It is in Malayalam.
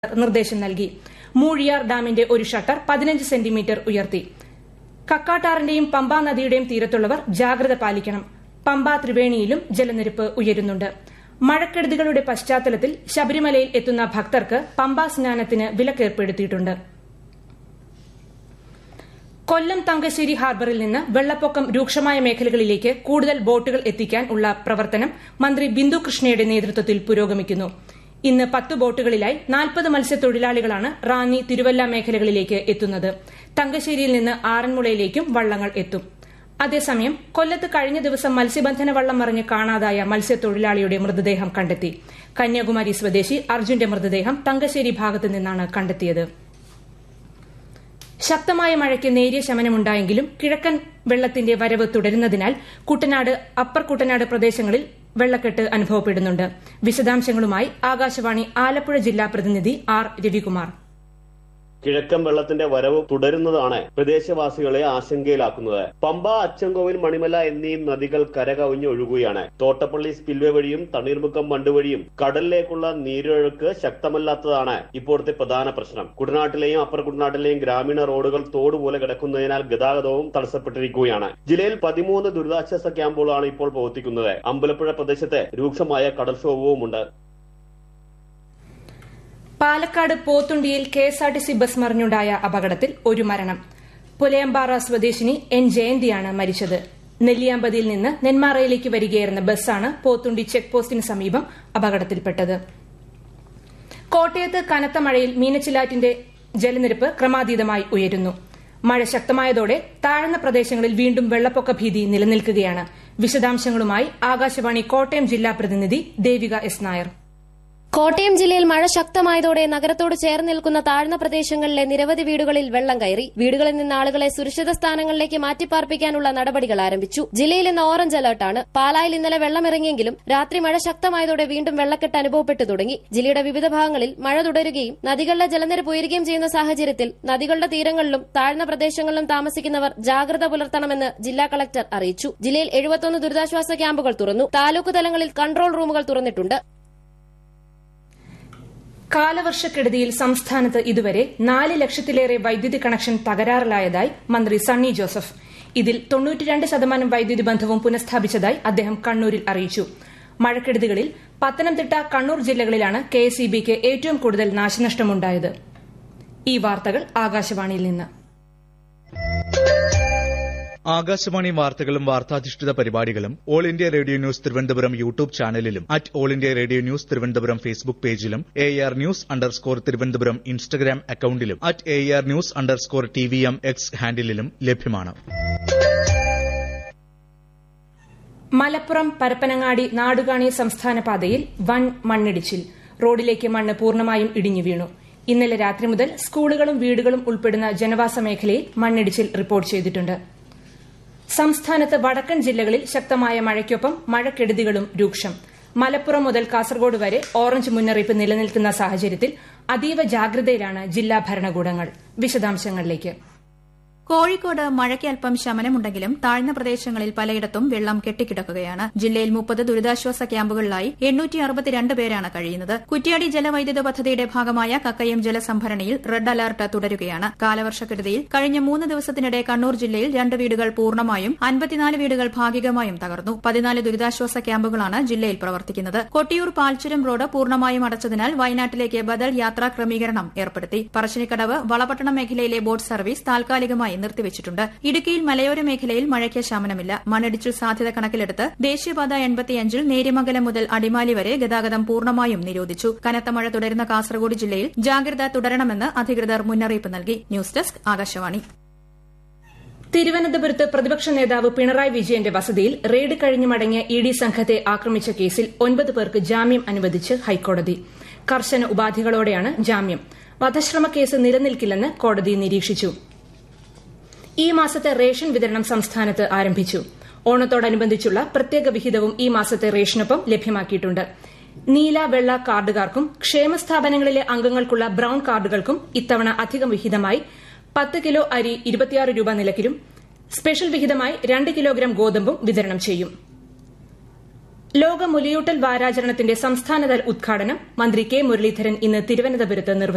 നിർദ്ദേശം നൽകി മൂഴിയാർ ഡാമിന്റെ ഒരു ഷട്ടർ പതിനഞ്ച് സെന്റിമീറ്റർ ഉയർത്തി കക്കാട്ടാറിന്റെയും പമ്പാ നദിയുടെയും തീരത്തുള്ളവർ ജാഗ്രത പാലിക്കണം പമ്പ ത്രിവേണിയിലും ജലനിരപ്പ് ഉയരുന്നുണ്ട് മഴക്കെടുതികളുടെ പശ്ചാത്തലത്തിൽ ശബരിമലയിൽ എത്തുന്ന ഭക്തർക്ക് പമ്പാ സ്നാനത്തിന് വിലക്കേർപ്പെടുത്തിയിട്ടുണ്ട് കൊല്ലം തങ്കശ്ശേരി ഹാർബറിൽ നിന്ന് വെള്ളപ്പൊക്കം രൂക്ഷമായ മേഖലകളിലേക്ക് കൂടുതൽ ബോട്ടുകൾ എത്തിക്കാൻ ഉള്ള പ്രവർത്തനം മന്ത്രി ബിന്ദു കൃഷ്ണയുടെ നേതൃത്വത്തിൽ പുരോഗമിക്കുന്നു ഇന്ന് പത്ത് ബോട്ടുകളിലായി നാൽപ്പത് മത്സ്യത്തൊഴിലാളികളാണ് റാന്നി തിരുവല്ല മേഖലകളിലേക്ക് എത്തുന്നത് തങ്കശ്ശേരിയിൽ നിന്ന് ആറന്മുളയിലേക്കും വള്ളങ്ങൾ എത്തും അതേസമയം കൊല്ലത്ത് കഴിഞ്ഞ ദിവസം മത്സ്യബന്ധന വള്ളം മറിഞ്ഞ് കാണാതായ മത്സ്യത്തൊഴിലാളിയുടെ മൃതദേഹം കണ്ടെത്തി കന്യാകുമാരി സ്വദേശി അർജുന്റെ മൃതദേഹം തങ്കശ്ശേരി ഭാഗത്തു നിന്നാണ് കണ്ടെത്തിയത് ശക്തമായ മഴയ്ക്ക് നേരിയ ശമനമുണ്ടായെങ്കിലും കിഴക്കൻ വെള്ളത്തിന്റെ വരവ് തുടരുന്നതിനാൽ കുട്ടനാട് അപ്പർ കുട്ടനാട് പ്രദേശങ്ങളിൽ വെള്ളക്കെട്ട് അനുഭവപ്പെടുന്നുണ്ട് വിശദാംശങ്ങളുമായി ആകാശവാണി ആലപ്പുഴ ജില്ലാ പ്രതിനിധി ആർ രവികുമാർ കിഴക്കൻ വെള്ളത്തിന്റെ വരവ് തുടരുന്നതാണ് പ്രദേശവാസികളെ ആശങ്കയിലാക്കുന്നത് പമ്പ അച്ചൻകോവിൽ മണിമല എന്നീ നദികൾ കരകവിഞ്ഞ് ഒഴുകുകയാണ് തോട്ടപ്പള്ളി സ്പിൽവേ വഴിയും തണ്ണീർമുക്കം ബണ്ട് വഴിയും കടലിലേക്കുള്ള നീരൊഴുക്ക് ശക്തമല്ലാത്തതാണ് ഇപ്പോഴത്തെ പ്രധാന പ്രശ്നം കുട്ടനാട്ടിലെയും അപ്പർ കുട്ടനാട്ടിലെയും ഗ്രാമീണ റോഡുകൾ തോടുപോലെ കിടക്കുന്നതിനാൽ ഗതാഗതവും തടസ്സപ്പെട്ടിരിക്കുകയാണ് ജില്ലയിൽ പതിമൂന്ന് ദുരിതാശ്വാസ ക്യാമ്പുകളാണ് ഇപ്പോൾ പ്രവർത്തിക്കുന്നത് അമ്പലപ്പുഴ പ്രദേശത്ത് രൂക്ഷമായ കടൽക്ഷോഭവുമുണ്ട് പാലക്കാട് പോത്തുണ്ടിയിൽ കെഎസ്ആർടിസി ബസ് മറിഞ്ഞുണ്ടായ അപകടത്തിൽ ഒരു മരണം പുലയമ്പാറ സ്വദേശിനി എൻ ജയന്തിയാണ് മരിച്ചത് നെല്ലിയാമ്പതിയിൽ നിന്ന് നെന്മാറയിലേക്ക് വരികയായിരുന്ന ബസ്സാണ് പോത്തുണ്ടി ചെക്ക് പോസ്റ്റിന് സമീപം അപകടത്തിൽപ്പെട്ടത് കോട്ടയത്ത് കനത്ത മഴയിൽ മീനച്ചിലാറ്റിന്റെ ജലനിരപ്പ് ക്രമാതീതമായി ഉയരുന്നു മഴ ശക്തമായതോടെ താഴ്ന്ന പ്രദേശങ്ങളിൽ വീണ്ടും വെള്ളപ്പൊക്ക ഭീതി നിലനിൽക്കുകയാണ് വിശദാംശങ്ങളുമായി ആകാശവാണി കോട്ടയം ജില്ലാ പ്രതിനിധി ദേവിക എസ് നായർ കോട്ടയം ജില്ലയിൽ മഴ ശക്തമായതോടെ നഗരത്തോട് ചേർന്ന് നിൽക്കുന്ന താഴ്ന്ന പ്രദേശങ്ങളിലെ നിരവധി വീടുകളിൽ വെള്ളം കയറി വീടുകളിൽ നിന്ന് ആളുകളെ സുരക്ഷിത സ്ഥാനങ്ങളിലേക്ക് മാറ്റിപ്പാർപ്പിക്കാനുള്ള നടപടികൾ ആരംഭിച്ചു ജില്ലയിൽ ഇന്ന് ഓറഞ്ച് അലർട്ടാണ് പാലായിൽ ഇന്നലെ വെള്ളമിറങ്ങിയെങ്കിലും രാത്രി മഴ ശക്തമായതോടെ വീണ്ടും വെള്ളക്കെട്ട് അനുഭവപ്പെട്ടു തുടങ്ങി ജില്ലയുടെ വിവിധ ഭാഗങ്ങളിൽ മഴ തുടരുകയും നദികളിലെ ജലനിരപ്പ് ഉയരുകയും ചെയ്യുന്ന സാഹചര്യത്തിൽ നദികളുടെ തീരങ്ങളിലും താഴ്ന്ന പ്രദേശങ്ങളിലും താമസിക്കുന്നവർ ജാഗ്രത പുലർത്തണമെന്ന് ജില്ലാ കളക്ടർ അറിയിച്ചു ജില്ലയിൽ എഴുപത്തൊന്ന് ദുരിതാശ്വാസ ക്യാമ്പുകൾ തുറന്നു താലൂക്ക് തലങ്ങളിൽ കൺട്രോൾ റൂമുകൾ തുറന്നിട്ടുണ്ട് കാലവർഷക്കെടുതിയിൽ സംസ്ഥാനത്ത് ഇതുവരെ നാല് ലക്ഷത്തിലേറെ വൈദ്യുതി കണക്ഷൻ തകരാറിലായതായി മന്ത്രി സണ്ണി ജോസഫ് ഇതിൽ തൊണ്ണൂറ്റിരണ്ട് ശതമാനം വൈദ്യുതി ബന്ധവും പുനഃസ്ഥാപിച്ചതായി അദ്ദേഹം കണ്ണൂരിൽ അറിയിച്ചു മഴക്കെടുതികളിൽ പത്തനംതിട്ട കണ്ണൂർ ജില്ലകളിലാണ് കെഎസ്ഇബിക്ക് ഏറ്റവും കൂടുതൽ നാശനഷ്ടമുണ്ടായത് ഈ വാർത്തകൾ ആകാശവാണിയിൽ നിന്ന് ആകാശവാണി വാർത്തകളും വാർത്താധിഷ്ഠിത പരിപാടികളും All India Radio news Thiruvananthapuram YouTube ചാനലിലും at All India Radio news Thiruvananthapuram Facebook പേജിലും A R news underscore Thiruvananthapuram Instagram അക്കൌണ്ടിലും at A R news underscore T V M X ഹാൻഡിലും ലഭ്യമാണ് മലപ്പുറം പരപ്പനങ്ങാടി നാടുകാണി സംസ്ഥാന പാതയിൽ വൻ മണ്ണിടിച്ചിൽ റോഡിലേക്ക് മണ്ണ് പൂർണ്ണമായും ഇടിഞ്ഞു വീണു ഇന്നലെ രാത്രി മുതൽ സ്കൂളുകളും വീടുകളും ഉൾപ്പെടുന്ന ജനവാസ മേഖലയിൽ മണ്ണിടിച്ചിൽ റിപ്പോർട്ട് ചെയ്തിട്ടുണ്ട് സംസ്ഥാനത്ത് വടക്കൻ ജില്ലകളിൽ ശക്തമായ മഴയ്ക്കൊപ്പം മഴക്കെടുതികളും രൂക്ഷം മലപ്പുറം മുതൽ കാസർഗോഡ് വരെ ഓറഞ്ച് മുന്നറിയിപ്പ് നിലനിൽക്കുന്ന സാഹചര്യത്തിൽ അതീവ ജാഗ്രതയിലാണ് ജില്ലാ ഭരണകൂടങ്ങൾ വിശദാംശങ്ങളിലേക്ക് കോഴിക്കോട് മഴയ്ക്ക് അല്പം ശമനമുണ്ടെങ്കിലും താഴ്ന്ന പ്രദേശങ്ങളിൽ പലയിടത്തും വെള്ളം കെട്ടിക്കിടക്കുകയാണ് ജില്ലയിൽ മുപ്പത് ദുരിതാശ്വാസ ക്യാമ്പുകളിലായി എണ്ണൂറ്റി അറുപത്തിരണ്ട് പേരാണ് കഴിയുന്നത് കുറ്റ്യാടി ജലവൈദ്യുത പദ്ധതിയുടെ ഭാഗമായ കക്കയം ജലസംഭരണിയിൽ റെഡ് അലർട്ട് തുടരുകയാണ് കാലവർഷക്കെടുതിയിൽ കഴിഞ്ഞ മൂന്ന് ദിവസത്തിനിടെ കണ്ണൂർ ജില്ലയിൽ രണ്ട് വീടുകൾ പൂർണ്ണമായും അൻപത്തിനാല് വീടുകൾ ഭാഗികമായും തകർന്നു പതിനാല് ദുരിതാശ്വാസ ക്യാമ്പുകളാണ് ജില്ലയിൽ പ്രവർത്തിക്കുന്നത് കൊട്ടിയൂർ പാൽച്ചുരം റോഡ് പൂർണ്ണമായും അടച്ചതിനാൽ വയനാട്ടിലേക്ക് ബദൽ യാത്രാ ക്രമീകരണം ഏർപ്പെടുത്തി പറശ്ശിനിക്കടവ് വളപട്ടണം മേഖലയിലെ ബോട്ട് സർവീസ് താൽക്കാലികമായി നിർത്തിവച്ചിട്ടുണ്ട് ഇടുക്കിയിൽ മലയോര മേഖലയിൽ മഴയ്ക്ക് ശമനമില്ല മണ്ണിടിച്ചിൽ സാധ്യത കണക്കിലെടുത്ത് ദേശീയപാത എൺപത്തിയഞ്ചിൽ നേര്യമംഗലം മുതൽ അടിമാലി വരെ ഗതാഗതം പൂർണ്ണമായും നിരോധിച്ചു കനത്ത മഴ തുടരുന്ന കാസർഗോഡ് ജില്ലയിൽ ജാഗ്രത തുടരണമെന്ന് അധികൃതർ മുന്നറിയിപ്പ് നൽകി ന്യൂസ് ഡെസ്ക് ആകാശവാണി തിരുവനന്തപുരത്ത് പ്രതിപക്ഷ നേതാവ് പിണറായി വിജയന്റെ വസതിയിൽ റെയ്ഡ് കഴിഞ്ഞ് മടങ്ങിയ ഇ ഡി സംഘത്തെ ആക്രമിച്ച കേസിൽ ഒൻപത് പേർക്ക് ജാമ്യം അനുവദിച്ച് ഹൈക്കോടതി കർശന ഉപാധികളോടെയാണ് ജാമ്യം വധശ്രമ കേസ് നിലനിൽക്കില്ലെന്ന് കോടതി നിരീക്ഷിച്ചു ഈ മാസത്തെ റേഷൻ വിതരണം സംസ്ഥാനത്ത് ആരംഭിച്ചു ഓണത്തോടനുബന്ധിച്ചുള്ള പ്രത്യേക വിഹിതവും ഈ മാസത്തെ റേഷനൊപ്പം ലഭ്യമാക്കിയിട്ടുണ്ട് നീല വെള്ള കാർഡുകാർക്കും ക്ഷേമസ്ഥാപനങ്ങളിലെ അംഗങ്ങൾക്കുള്ള ബ്രൌൺ കാർഡുകൾക്കും ഇത്തവണ അധിക വിഹിതമായി പത്ത് കിലോ അരി ഇരുപത്തിയാറ് രൂപ നിലക്കിലും സ്പെഷ്യൽ വിഹിതമായി രണ്ട് കിലോഗ്രാം ഗോതമ്പും വിതരണം ചെയ്യും ലോക മുലയൂട്ടൽ വാരാചരണത്തിന്റെ സംസ്ഥാനതല ഉദ്ഘാടനം മന്ത്രി കെ മുരളീധരൻ ഇന്ന് തിരുവനന്തപുരത്ത് നിർവഹിച്ചു